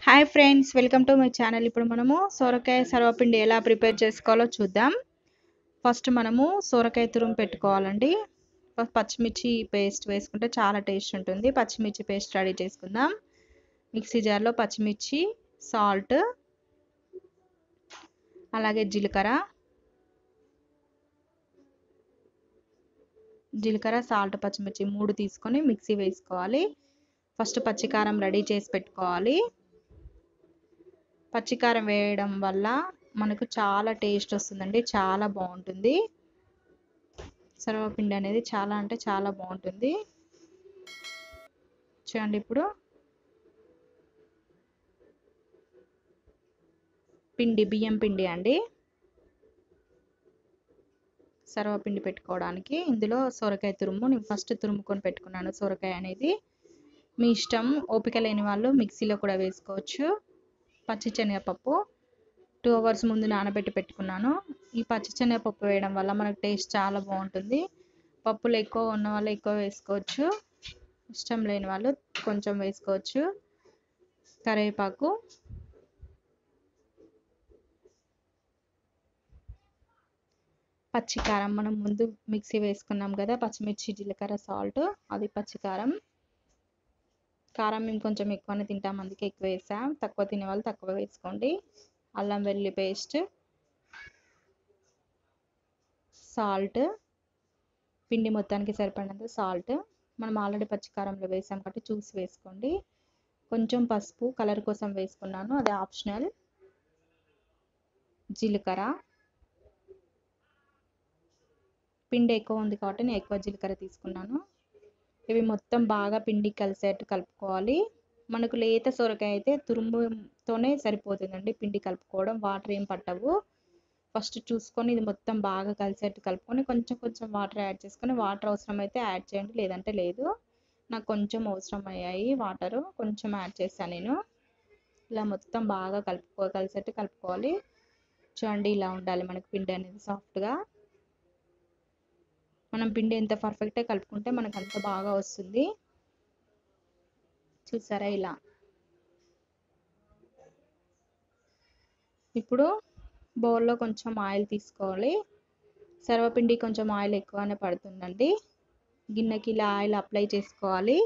hi friends welcome to my channel ఇప్పుడు మనము సొరకాయ సర్వపిండి ఎలా ప్రిపేర్ చేసుకోవాలో చూద్దాం ఫస్ట్ మనము సొరకాయ తురుము పెట్టుకోవాలండి ఫస్ట్ పచ్చిమిర్చి పేస్ట్ వేసుకుంటే చాలా టేస్ట్ ఉంటుంది పచ్చిమిర్చి పేస్ట్ రెడీ చేసుకుందాం మిక్సీ జార్లో పచ్చిమిర్చి సాల్ట్ అలాగే జీలకర్ర జీలకర్ర సాల్ట్ పచ్చిమిర్చి మూడు తీసుకొని మిక్సీ వేసుకోవాలి ఫస్ట్ పచ్చికారం రెడీ చేసి పెట్టుకోవాలి పచ్చికారం వేయడం వల్ల మనకు చాలా టేస్ట్ వస్తుందండి చాలా బాగుంటుంది సర్వపిండి అనేది చాలా అంటే చాలా బాగుంటుంది చూడండి ఇప్పుడు పిండి బియ్యం పిండి అండి సర్వపిండి పెట్టుకోవడానికి ఇందులో సొరకాయ తురుము నేను ఫస్ట్ తురుముకొని పెట్టుకున్నాను సొరకాయ అనేది మీ ఇష్టం ఓపిక లేని వాళ్ళు మిక్సీలో కూడా వేసుకోవచ్చు పచ్చి శనగపప్పు టూ అవర్స్ ముందు నానబెట్టి పెట్టుకున్నాను ఈ పచ్చి శనగపప్పు వేయడం వల్ల మనకు టేస్ట్ చాలా బాగుంటుంది పప్పులు ఎక్కువ ఉన్న వాళ్ళు ఎక్కువ వేసుకోవచ్చు ఇష్టం లేని వాళ్ళు కొంచెం వేసుకోవచ్చు కరివేపాకు పచ్చికారం మనం ముందు మిక్సీ వేసుకున్నాం కదా పచ్చిమిర్చి జీలకర్ర సాల్ట్ అది పచ్చికారం కారం మేము కొంచెం ఎక్కువనే తింటాం అందుకే ఎక్కువ వేసాం తక్కువ తినే వాళ్ళు తక్కువ వేసుకోండి అల్లం వెల్లుల్లి పేస్ట్ సాల్ట్ పిండి మొత్తానికి సరిపడినంత సాల్ట్ మనం ఆల్రెడీ పచ్చికారంలో వేసాం కాబట్టి చూసి వేసుకోండి కొంచెం పసుపు కలర్ కోసం వేసుకున్నాను అది ఆప్షనల్ జీలకర్ర పిండి ఎక్కువ ఉంది కాబట్టి నేను ఎక్కువ జీలకర్ర తీసుకున్నాను ఇవి మొత్తం బాగా పిండి కలిసేట్టు కలుపుకోవాలి మనకు లేత సొరకాయ అయితే తురుముతోనే సరిపోతుందండి పిండి కలుపుకోవడం వాటర్ ఏం పట్టవు ఫస్ట్ చూసుకొని ఇది మొత్తం బాగా కలిసేట్టు కలుపుకొని కొంచెం కొంచెం వాటర్ యాడ్ చేసుకొని వాటర్ అవసరం అయితే యాడ్ చేయండి లేదంటే లేదు నాకు కొంచెం అవసరం అయ్యాయి వాటర్ కొంచెం యాడ్ చేశాను నేను ఇలా మొత్తం బాగా కలుపుకో కలిసేట్టు కలుపుకోవాలి చూడండి ఇలా ఉండాలి మనకి పిండి అనేది సాఫ్ట్గా మనం పిండి ఎంత పర్ఫెక్ట్గా కలుపుకుంటే మనకు అంత బాగా వస్తుంది చూసారా ఇలా ఇప్పుడు బౌల్లో కొంచెం ఆయిల్ తీసుకోవాలి సర్వపిండి కొంచెం ఆయిల్ ఎక్కువనే పడుతుందండి గిన్నెకి ఇలా ఆయిల్ అప్లై చేసుకోవాలి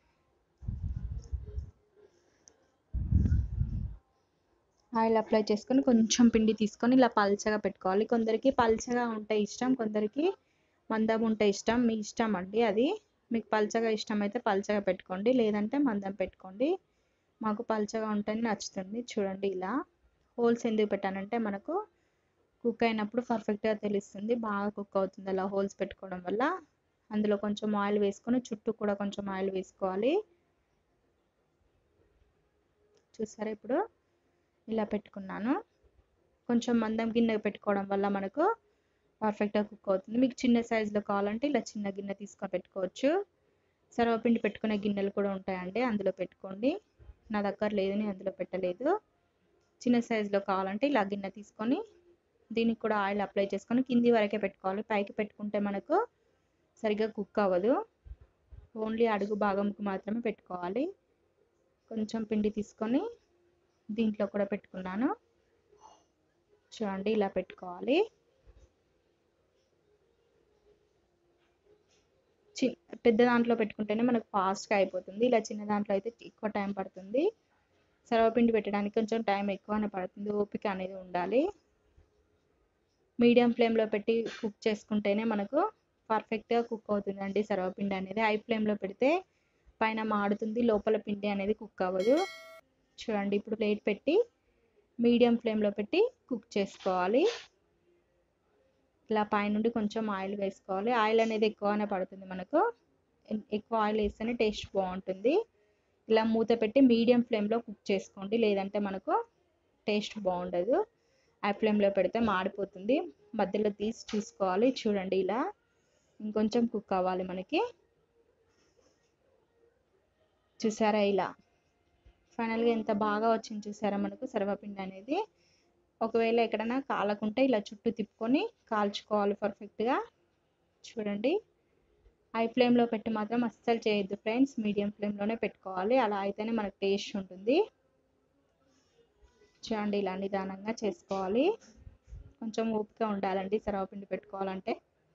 ఆయిల్ అప్లై చేసుకొని కొంచెం పిండి తీసుకొని ఇలా పల్చగా పెట్టుకోవాలి కొందరికి పల్చగా ఉంటే ఇష్టం కొందరికి మందం ఉంటే ఇష్టం మీ ఇష్టం అండి అది మీకు పల్చగా ఇష్టం అయితే పల్చగా పెట్టుకోండి లేదంటే మందం పెట్టుకోండి మాకు పల్చగా ఉంటేనే నచ్చుతుంది చూడండి ఇలా హోల్స్ ఎందుకు పెట్టానంటే మనకు కుక్ అయినప్పుడు పర్ఫెక్ట్గా తెలుస్తుంది బాగా కుక్ అవుతుంది అలా హోల్స్ పెట్టుకోవడం వల్ల అందులో కొంచెం ఆయిల్ వేసుకొని చుట్టూ కూడా కొంచెం ఆయిల్ వేసుకోవాలి చూసారా ఇప్పుడు ఇలా పెట్టుకున్నాను కొంచెం మందం గిన్నె పెట్టుకోవడం వల్ల మనకు పర్ఫెక్ట్గా కుక్ అవుతుంది మీకు చిన్న సైజులో కావాలంటే ఇలా చిన్న గిన్నె తీసుకొని పెట్టుకోవచ్చు సర్వపిండి పెట్టుకునే గిన్నెలు కూడా ఉంటాయండి అందులో పెట్టుకోండి నా దగ్గర లేదు నేను అందులో పెట్టలేదు చిన్న సైజులో కావాలంటే ఇలా గిన్నె తీసుకొని దీనికి కూడా ఆయిల్ అప్లై చేసుకొని కింది వరకే పెట్టుకోవాలి పైకి పెట్టుకుంటే మనకు సరిగ్గా కుక్ అవ్వదు ఓన్లీ అడుగు భాగంకి మాత్రమే పెట్టుకోవాలి కొంచెం పిండి తీసుకొని దీంట్లో కూడా పెట్టుకున్నాను చూడండి ఇలా పెట్టుకోవాలి చి పెద్ద దాంట్లో పెట్టుకుంటేనే మనకు ఫాస్ట్గా అయిపోతుంది ఇలా చిన్న దాంట్లో అయితే ఎక్కువ టైం పడుతుంది సర్వపిండి పెట్టడానికి కొంచెం టైం ఎక్కువనే పడుతుంది ఓపిక అనేది ఉండాలి మీడియం ఫ్లేమ్లో పెట్టి కుక్ చేసుకుంటేనే మనకు పర్ఫెక్ట్గా కుక్ అవుతుందండి సర్వపిండి అనేది హై ఫ్లేమ్లో పెడితే పైన మాడుతుంది లోపల పిండి అనేది కుక్ అవ్వదు చూడండి ఇప్పుడు ప్లేట్ పెట్టి మీడియం ఫ్లేమ్లో పెట్టి కుక్ చేసుకోవాలి ఇలా పైనుండి కొంచెం ఆయిల్ వేసుకోవాలి ఆయిల్ అనేది ఎక్కువనే పడుతుంది మనకు ఎక్కువ ఆయిల్ వేస్తేనే టేస్ట్ బాగుంటుంది ఇలా మూత పెట్టి మీడియం ఫ్లేమ్లో కుక్ చేసుకోండి లేదంటే మనకు టేస్ట్ బాగుండదు హై ఫ్లేమ్లో పెడితే మాడిపోతుంది మధ్యలో తీసి చూసుకోవాలి చూడండి ఇలా ఇంకొంచెం కుక్ అవ్వాలి మనకి చూసారా ఇలా ఫైనల్గా ఎంత బాగా వచ్చింది చూసారా మనకు సర్వపిండి అనేది ఒకవేళ ఎక్కడైనా కాలకుంటే ఇలా చుట్టూ తిప్పుకొని కాల్చుకోవాలి పర్ఫెక్ట్గా చూడండి హై ఫ్లేమ్లో పెట్టి మాత్రం అస్సలు చేయొద్దు ఫ్రెండ్స్ మీడియం ఫ్లేమ్లోనే పెట్టుకోవాలి అలా అయితేనే మనకు టేస్ట్ ఉంటుంది చూడండి ఇలా నిదానంగా చేసుకోవాలి కొంచెం ఓపిక ఉండాలండి సర్వపిండి పెట్టుకోవాలంటే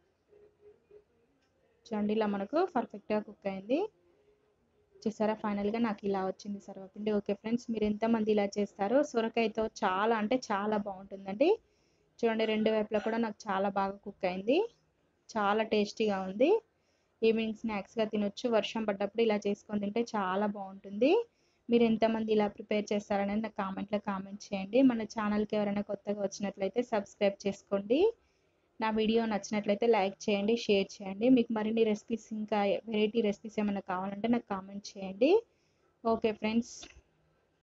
చూడండి ఇలా మనకు పర్ఫెక్ట్గా కుక్ అయింది చూసారా ఫైనల్గా నాకు ఇలా వచ్చింది సర్వపిండి ఓకే ఫ్రెండ్స్ మీరు ఎంతమంది ఇలా చేస్తారో సొరకాయతో చాలా అంటే చాలా బాగుంటుందండి చూడండి రెండు వైపులా కూడా నాకు చాలా బాగా కుక్ అయింది చాలా టేస్టీగా ఉంది ఈవినింగ్ స్నాక్స్గా తినొచ్చు వర్షం పడ్డప్పుడు ఇలా చేసుకొని తింటే చాలా బాగుంటుంది మీరు ఎంతమంది ఇలా ప్రిపేర్ చేస్తారనేది నాకు కామెంట్లో కామెంట్ చేయండి మన ఛానల్కి ఎవరైనా కొత్తగా వచ్చినట్లయితే సబ్స్క్రైబ్ చేసుకోండి నా వీడియో నచ్చినట్లయితే లైక్ చేయండి షేర్ చేయండి మీకు మరిన్ని రెసిపీస్ ఇంకా వెరైటీ రెసిపీస్ ఏమైనా కావాలంటే నాకు కామెంట్ చేయండి ఓకే ఫ్రెండ్స్